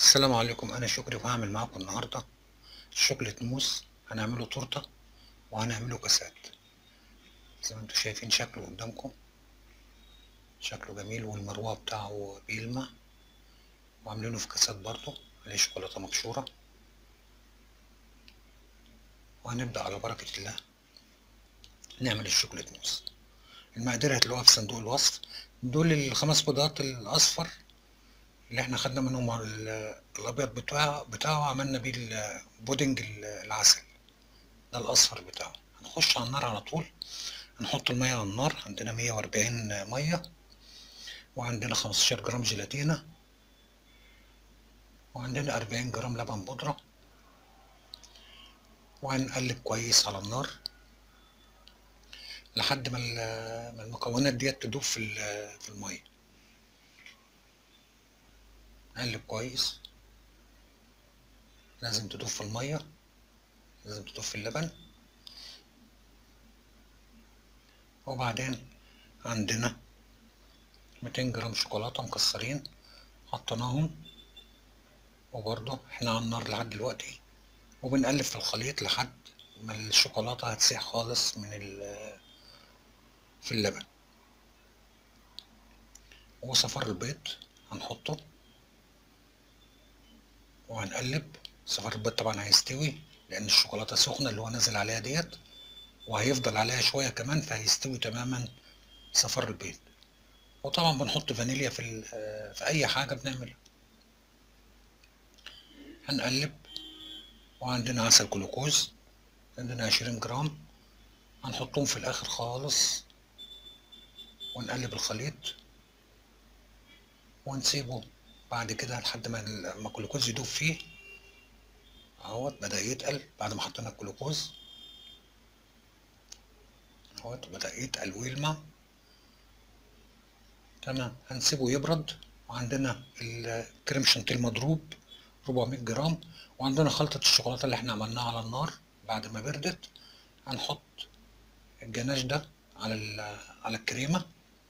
السلام عليكم انا شكري وهعمل معاكم النهارده شوكليت موس هنعمله تورته وهنعمله كاسات زي ما انتم شايفين شكله قدامكم شكله جميل والمروه بتاعه بيلمع وعاملينه في كاسات برضه عليه شوكولاته مبشوره وهنبدا على بركه الله نعمل الشوكليت موس المقادير هتلاقوها في صندوق الوصف دول الخمس بيضات الاصفر اللي احنا خدنا منهم الابيض بتاعه بتاعه عملنا بيه البودنج العسل ده الاصفر بتاعه هنخش على النار على طول هنحط المية على النار عندنا مية واربعين مية وعندنا خمستاشر جرام جيلاتينا وعندنا اربعين جرام لبن بودرة وهنقلب كويس على النار لحد ما المكونات ديت تدوب في في الميه نقلب كويس لازم تدوب في الميه لازم تدوب في اللبن وبعدين عندنا 200 جرام شوكولاته مكسرين حطيناهم وبرضه احنا على النار لحد دلوقتي وبنقلب في الخليط لحد ما الشوكولاته هتسيح خالص من في اللبن وصفار البيض هنحطه وهنقلب صفار البيض طبعا هيستوي لان الشوكولاته سخنه اللي هو نازل عليها ديت وهيفضل عليها شويه كمان فهيستوي تماما صفار البيض وطبعا بنحط فانيليا في في اي حاجه بنعملها هنقلب وعندنا عسل جلوكوز عندنا عشرين جرام هنحطهم في الاخر خالص ونقلب الخليط ونسيبه بعد كده لحد ما ما الجلوكوز يدوب فيه اهوت بدأ يتقل بعد ما حطينا الجلوكوز اهوت بدأ يتقل ويلمع تمام هنسيبه يبرد وعندنا الكريم شانتيه المضروب 400 جرام وعندنا خلطة الشوكولاتة اللي احنا عملناها على النار بعد ما بردت هنحط الجناش ده على على الكريمة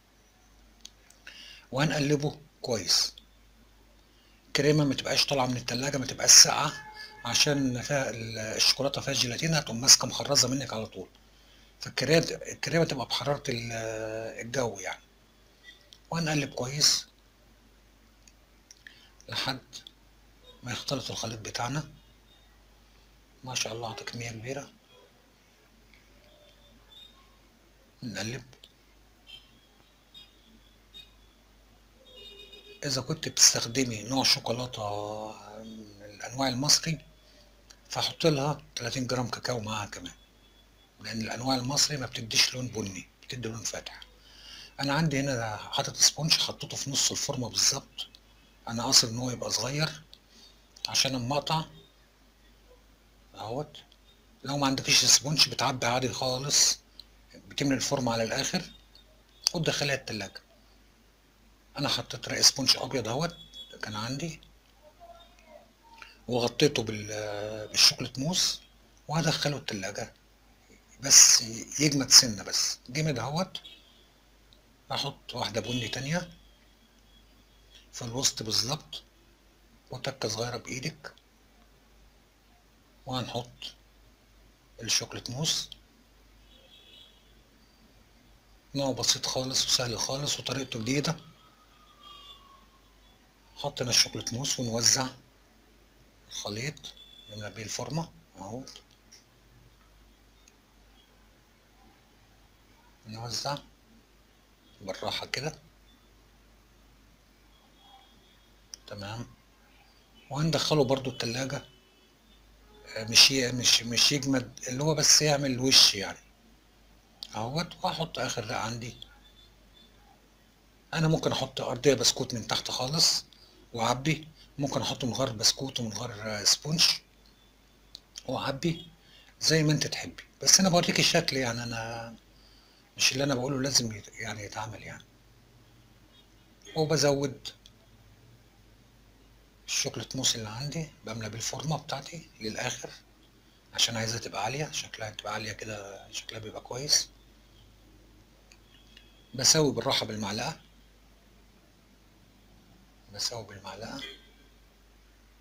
وهنقلبه كويس الكريمة ما تبقاش طالعة من التلاجة ما تبقاش ساقعة عشان فيها الشوكولاتة فيها جيلاتين هتقوم ماسكة مخرزة منك على طول فالكريمة الكريمة تبقى بحرارة الجو يعني وهنقلب كويس لحد ما يختلط الخليط بتاعنا ما شاء الله عطى كمية كبيرة نقلب إذا كنت بتستخدمي نوع شوكولاتة من الأنواع المصري فحط لها 30 جرام كاكاو معاها كمان لأن الأنواع المصري ما بتديش لون بني بتدي لون فاتح أنا عندي هنا حاطط سبونج حطيته في نص الفورمة بالظبط أنا قاصد إن هو يبقى صغير عشان اما اقطع اهوت لو ما عندكيش سبونج بتعبي عادي خالص بتملي الفورمة على الآخر وتدخليها التلاجة أنا حطيت رق سبونج أبيض اهوت كان عندي وغطيته بالشوكولات موس وهدخله التلاجة بس يجمد سنة بس جمد اهوت أحط واحدة بني تانية في الوسط بالظبط وتكة صغيرة بإيدك وهنحط الشوكولات موس نوع بسيط خالص وسهل خالص وطريقته جديدة حطينا الشوكولات موس ونوزع الخليط نملى بيه الفورمة اهو نوزع بالراحة كده تمام وهندخله برضو التلاجة مش مش مش يجمد اللي هو بس يعمل وش يعني اهوت واحط اخر رق عندي انا ممكن احط ارضيه بسكوت من تحت خالص واعبي ممكن احط من غير بسكوت ومن غير سبونج واعبي زي ما انت تحبي بس انا بوريك الشكل يعني انا مش اللي انا بقوله لازم يعني يتعمل يعني وبزود الشوكولات موس اللي عندي بملى بالفورمه بتاعتي للاخر عشان عايزها تبقى عاليه شكلها تبقى عاليه كده شكلها بيبقى كويس بسوي بالراحه بالمعلقه بسوي بالمعلقه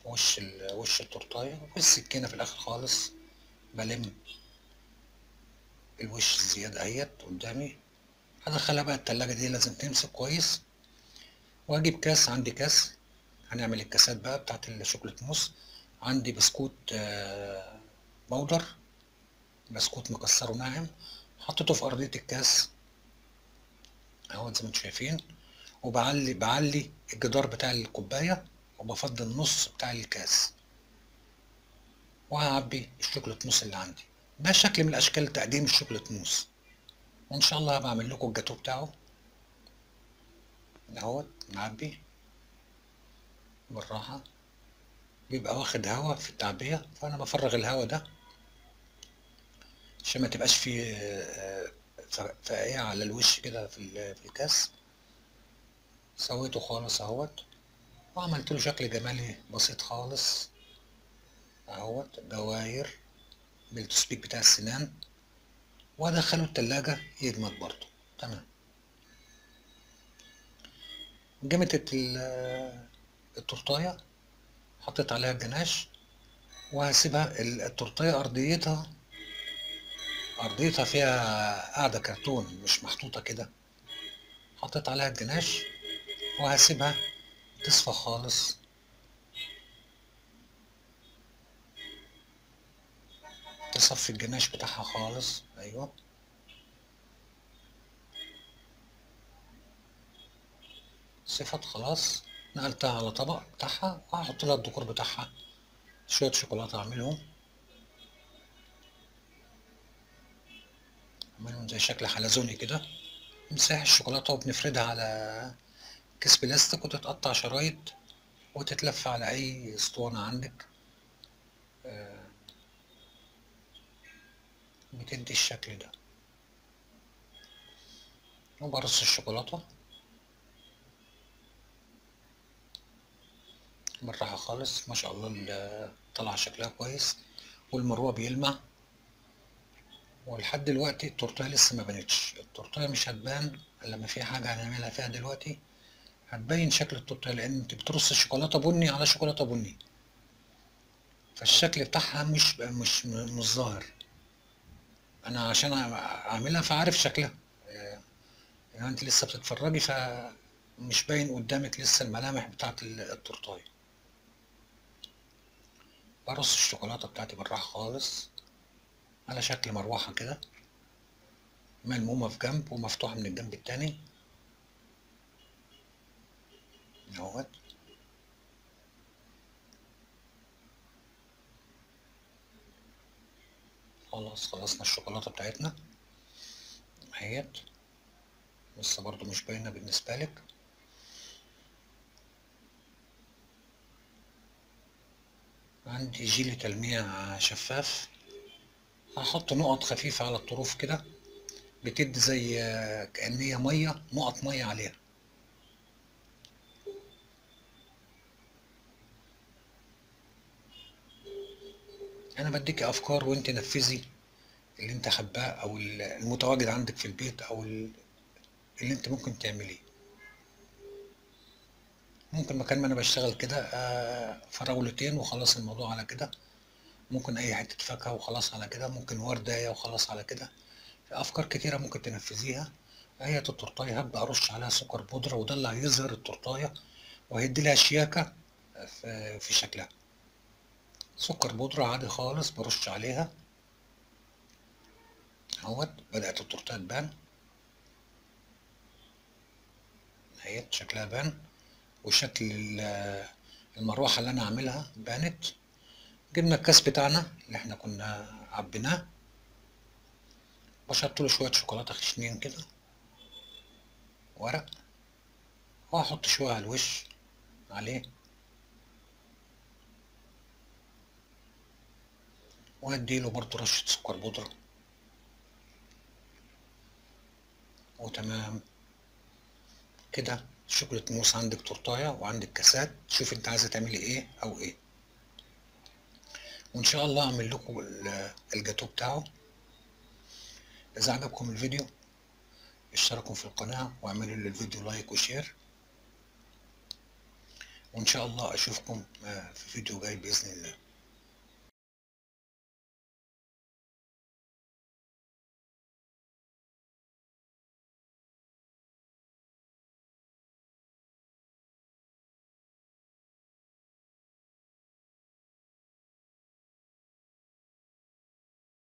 وش ال- وش التورتايه والسكينه في الاخر خالص بلم الوش الزياده اهيت قدامي هدخلها بقى التلاجة دي لازم تمسك كويس واجيب كاس عندي كاس هنعمل الكاسات بقى بتاعت الشوكولات موس عندي بسكوت آه، بودر بسكوت مكسره ناعم حطيته في ارضية الكاس اهو زي ما انتم شايفين وبعلي بعلي الجدار بتاع الكوباية وبفضي النص بتاع الكاس وهعبي الشوكولات موس اللي عندي ده شكل من اشكال تقديم الشوكولات موس وان شاء الله بعمل لكم الجاتو بتاعه اهوت معبي بالراحة بيبقى واخد هوا في التعبية فأنا بفرغ الهوا ده عشان ما تبقاش فيه آه، ف- فقايع على الوش كده في ال- في الكاس سويته خالص اهوت وعملت له شكل جمالي بسيط خالص اهوت دواير بالتسبيك بتاع السنان وادخله التلاجة يجمد برضه تمام جمدت ال- التورتاية حطيت عليها الجناش وهسيبها ال- التورتاية أرضيتها أرضيتها فيها قاعدة كرتون مش محطوطة كده حطيت عليها الجناش وهسيبها تصفى خالص تصفي الجناش بتاعها خالص أيوه صفت خلاص نقلتها على طبق بتاعها وهحط لها الديكور بتاعها شوية شوكولاتة أعملهم أعملهم زي شكل حلزوني كده نمسح الشوكولاتة وبنفردها على كيس بلاستيك وتتقطع شرايط وتتلف على أي اسطوانة عندك آه، بتدي الشكل ده وبرص الشوكولاتة بالراحة خالص ما شاء الله ال- طلع شكلها كويس والمروة بيلمع ولحد دلوقتي التورتاية لسه ما بانتش التورتاية مش هتبان إلا لما في حاجة هنعملها فيها دلوقتي هتبين شكل التورتاية لأن انت بترص الشوكولاتة بني على شوكولاتة بني فالشكل بتاعها مش مش مش ظاهر أنا عشان أعملها فعارف شكلها آه، يعني انت لسه بتتفرجي فمش باين قدامك لسه الملامح بتاعت ال- التورتاية برص الشوكولاتة بتاعتي بالراحة خالص على شكل مروحة كده ملمومة في جنب ومفتوحة من الجنب التاني اهوت خلاص خلصنا الشوكولاتة بتاعتنا اهيت لسه برضو مش باينة بالنسبة لك عندي جيلي تلميع شفاف هحط نقط خفيفة على الطروف كده بتدي زي آه، كأن هي مية نقط مية عليها أنا بديك أفكار وأنت نفذي اللي أنت حباه أو ال- المتواجد عندك في البيت أو ال- اللي أنت ممكن تعمليه ممكن مكان ما أنا بشتغل كده آه، فراولتين وخلاص الموضوع على كده ممكن أي حتة فاكهة وخلاص على كده ممكن ورداية وخلاص على كده في أفكار كتيرة ممكن تنفذيها هي التورتاية هبدأ أرش عليها سكر بودرة وده اللي هيظهر التورتاية وهيدي لها شياكة في في شكلها سكر بودرة عادي خالص برش عليها اهوت بدأت التورتاية تبان اهيت شكلها بان وشكل ال- المروحة اللي أنا عاملها بانت جبنا الكاس بتاعنا اللي احنا كنا عبيناه بشرت له شوية شوكولاتة خشنين كده ورق وهحط شوية على الوش عليه وهديله برضه رشة سكر بودرة وتمام كده شوكولاتة موس عندك تورتاية وعندك كاسات شوف انت عايزة تعملي ايه او ايه وان شاء الله اعمل لكم ال- الجاتو بتاعه اذا عجبكم الفيديو اشتركوا في القناة واعملوا للفيديو لايك وشير وان شاء الله اشوفكم آه، في فيديو جاي باذن الله